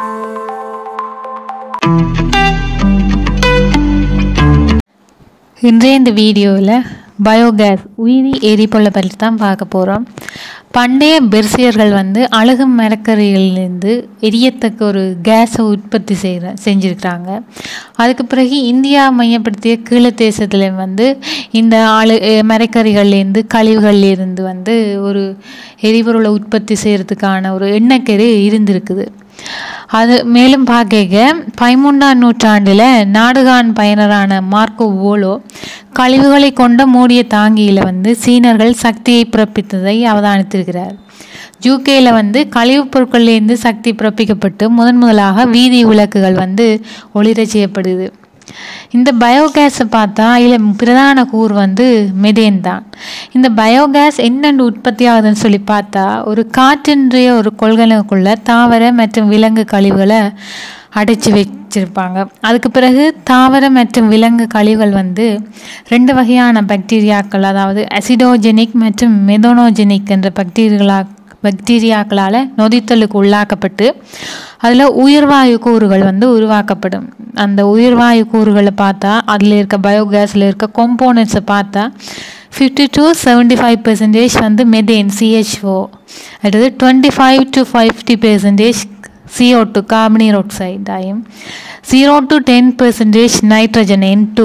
இன்றைய இந்த வீடியோவில் பயோகேஸ் உயிரி எரிபொருளை பற்றி தான் பார்க்க போகிறோம் பண்டைய பெர்சியர்கள் வந்து அழகு மரக்கறிகளிலிருந்து எரியத்தக்க ஒரு கேஸை உற்பத்தி செய்கிற செஞ்சுருக்கிறாங்க அதுக்கு பிறகு இந்தியா மையப்படுத்திய கீழ தேசத்தில் வந்து இந்த அழு மரக்கறிகள்லேருந்து கழிவுகள்லேருந்து வந்து ஒரு எரிபொருளை உற்பத்தி செய்கிறதுக்கான ஒரு எண்ணக்கரு இருந்திருக்குது அது மேலும் பார்க்க பதிமூன்றாம் நூற்றாண்டில் நாடுகான் பயனரான மார்க்கோ ஓலோ கழிவுகளை கொண்ட மூடிய தாங்கியில் வந்து சீனர்கள் சக்தியை பிறப்பித்ததை அவதானித்திருக்கிறார் யூகேயில் வந்து கழிவுப் பொருட்கள்லேருந்து சக்தி பிறப்பிக்கப்பட்டு முதன் முதலாக வீதி விளக்குகள் வந்து ஒளிரச் செய்யப்படுது இந்த பயோகேஸை பார்த்தா இதில் பிரதான கூறு வந்து மெதேன் தான் இந்த பயோகேஸ் என்னென்று உற்பத்தி ஆகுதுன்னு சொல்லி பார்த்தா ஒரு காற்றின்றைய ஒரு கொள்கலனுக்குள்ள தாவர மற்றும் விலங்கு கழிவுகளை அடைச்சி வச்சிருப்பாங்க அதுக்கு பிறகு தாவர மற்றும் விலங்கு கழிவுகள் வந்து ரெண்டு வகையான பாக்டீரியாக்கள் அதாவது அசிடோஜெனிக் மற்றும் மெதோனோஜெனிக் என்ற பாக்டீரியலா பாக்டீரியாக்களால் நொதித்தலுக்கு உள்ளாக்கப்பட்டு அதில் உயிர்வாயு கூறுகள் வந்து உருவாக்கப்படும் அந்த உயிர்வாயு கூறுகளை பார்த்தா அதில் இருக்க பயோகேஸில் இருக்க காம்போனன்ட்ஸை பார்த்தா fifty to seventy five percentage வந்து மெதேன் சிஹெச்ஓ அடுத்தது twenty five to fifty percentage CO2 two கார்பனீர் ஆக்சைடு ஆயும் zero to ten percentage nitrogen N two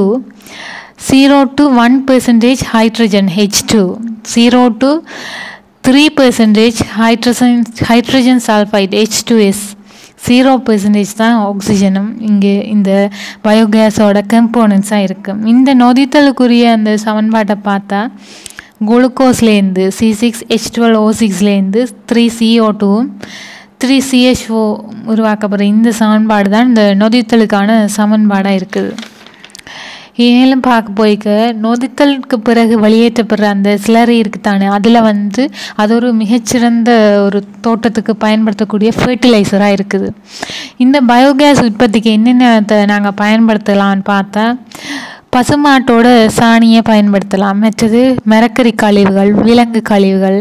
zero to one percentage hydrogen H two zero to three percentage hydrogen hydrogen sulphide H two S zero percentage தான் ஆக்சிஜனும் இங்கே இந்த பயோகேஸோட கம்போனன்ஸாக இருக்கும் இந்த நொதித்தலுக்குரிய அந்த சமன்பாட்டை பார்த்தா குளுக்கோஸ்லேருந்து C six H twelve O சிக்ஸ்லேருந்து த்ரீ சிஓ டூவும் த்ரீ சிஹெச்ஓ உருவாக்கப்படுற இந்த சமன்பாடு தான் இந்த நொதித்தலுக்கான சமன்பாடாக இருக்குது மேலும் பார்க்க போய்க்க நொதித்தலுக்கு பிறகு வெளியேற்றப்படுற அந்த சிலரி இருக்குதானே அதில் வந்து அது ஒரு மிகச்சிறந்த ஒரு தோட்டத்துக்கு பயன்படுத்தக்கூடிய ஃபர்டிலைசராக இருக்குது இந்த பயோகேஸ் உற்பத்திக்கு என்னென்ன நாங்கள் பயன்படுத்தலாம்னு பார்த்தா பசுமாட்டோட சாணியை பயன்படுத்தலாம் மற்றது மரக்கறி கழிவுகள் விலங்கு கழிவுகள்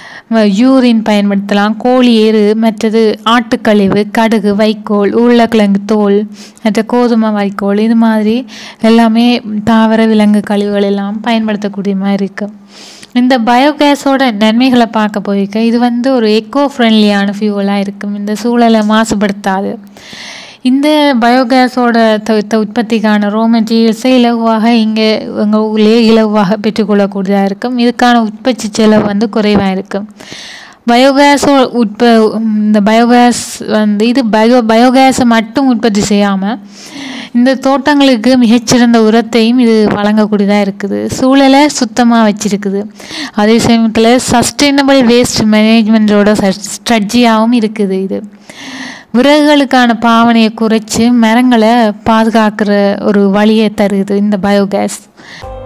யூரின் பயன்படுத்தலாம் கோழி எரு மற்றது ஆட்டுக்கழிவு கடுகு வைக்கோல் உருளைக்கிழங்கு தோல் மற்ற கோதுமை வைக்கோல் இது மாதிரி எல்லாமே தாவர விலங்கு கழிவுகள் எல்லாம் பயன்படுத்தக்கூடிய மாதிரி இருக்குது இந்த பயோகேஸோட நன்மைகளை பார்க்க போயிருக்க இது வந்து ஒரு எக்கோ ஃப்ரெண்ட்லியான ஃபியூவலாக இருக்கும் இந்த சூழலை மாசுபடுத்தாது இந்த பயோகேஸோட த உற்பத்திக்கான ரோ மெட்டீரியல்ஸை இலகுவாக இங்கே எங்கள் ஊர்லேயே இலகுவாக பெற்றுக்கொள்ளக்கூடியதாக இருக்கும் இதுக்கான உற்பத்தி செலவு வந்து குறைவாக இருக்கும் பயோகேஸோ உற்ப இந்த பயோகேஸ் வந்து இது பயோ பயோகேஸை மட்டும் உற்பத்தி செய்யாமல் இந்த தோட்டங்களுக்கு மிகச்சிறந்த உரத்தையும் இது வழங்கக்கூடியதாக இருக்குது சூழலை சுத்தமாக வச்சுருக்குது அதே சமயத்தில் சஸ்டைனபிள் வேஸ்ட் மேனேஜ்மெண்ட்டோட ஸ்ட்ரட்ஜியாகவும் இருக்குது இது விறகுகளுக்கான பாவனையை குறைச்சி மரங்களை பாதுகாக்கிற ஒரு வழியை தருது இந்த பயோகேஸ்